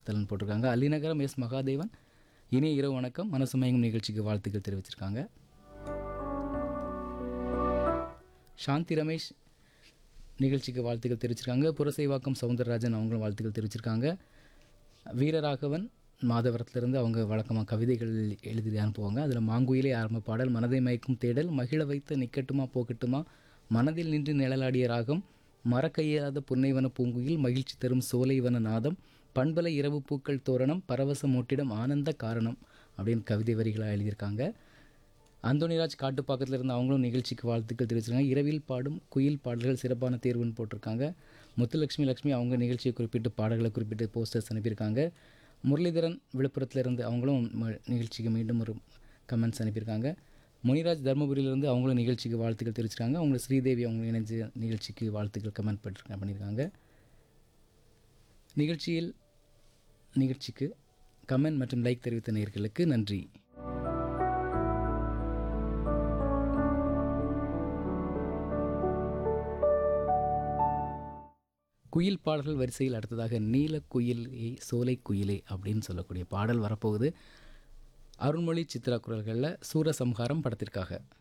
வாழ்த்துதல்னு போட்டிருக்காங்க அலிநகரம் எஸ் மகாதேவன் இனிய இரவு வணக்கம் மனசு மயங்கும் நிகழ்ச்சிக்கு வாழ்த்துக்கள் தெரிவிச்சிருக்காங்க சாந்தி ரமேஷ் நிகழ்ச்சிக்கு வாழ்த்துக்கள் தெரிவிச்சிருக்காங்க புரசைவாக்கம் சவுந்தரராஜன் அவங்களும் வாழ்த்துக்கள் தெரிவிச்சிருக்காங்க வீரராகவன் மாதவரத்திலிருந்து அவங்க வழக்கமாக கவிதைகள் எழுதி அனுப்புவாங்க அதில் மாங்குயிலே ஆரம்ப பாடல் மனதை மயக்கும் தேடல் மகிழ வைத்து நிக்கட்டுமா போகட்டுமா மனதில் நின்று நிழலாடிய ராகம் மறக்கையாத புன்னைவன பூங்குயில் மகிழ்ச்சி தரும் சோலைவன நாதம் பண்பலை இரவு பூக்கள் தோரணம் பரவச மூட்டிடம் ஆனந்த காரணம் அப்படின்னு கவிதை வரிகளாக எழுதியிருக்காங்க அந்தோனிராஜ் காட்டுப்பாக்கத்தில் இருந்து அவங்களும் நிகழ்ச்சிக்கு வாழ்த்துக்கள் தெரிவிச்சிருக்காங்க இரவில் பாடும் குயில் பாடல்கள் சிறப்பான தேர்வுன்னு போட்டிருக்காங்க முத்துலட்சுமி லட்சுமி அவங்க நிகழ்ச்சியை குறிப்பிட்டு பாடல்களை குறிப்பிட்டு போஸ்டர்ஸ் அனுப்பியிருக்காங்க முரளிதரன் விழுப்புரத்துலேருந்து அவங்களும் ம- நிகழ்ச்சிக்கு மீண்டும் ஒரு கமெண்ட்ஸ் அனுப்பியிருக்காங்க முனிராஜ் தருமபுரியிலேருந்து அவங்களும் நிகழ்ச்சிக்கு வாழ்த்துக்கள் தெரிவிச்சிருக்காங்க அவங்க ஸ்ரீதேவி அவங்க இணைஞ்சு நிகழ்ச்சிக்கு வாழ்த்துக்கள் கமெண்ட் பண்ணிருக்காங்க பண்ணியிருக்காங்க நிகழ்ச்சியில் நிகழ்ச்சிக்கு கமெண்ட் மற்றும் லைக் தெரிவித்த நேயர்களுக்கு நன்றி குயில் பாடல்கள் வரிசையில் அடுத்ததாக நீல குயிலே சோலை குயிலே அப்படின்னு சொல்லக்கூடிய பாடல் வரப்போகுது அருண்மொழி சித்ரா குரல்களில் சூரசம்ஹாரம் படத்திற்காக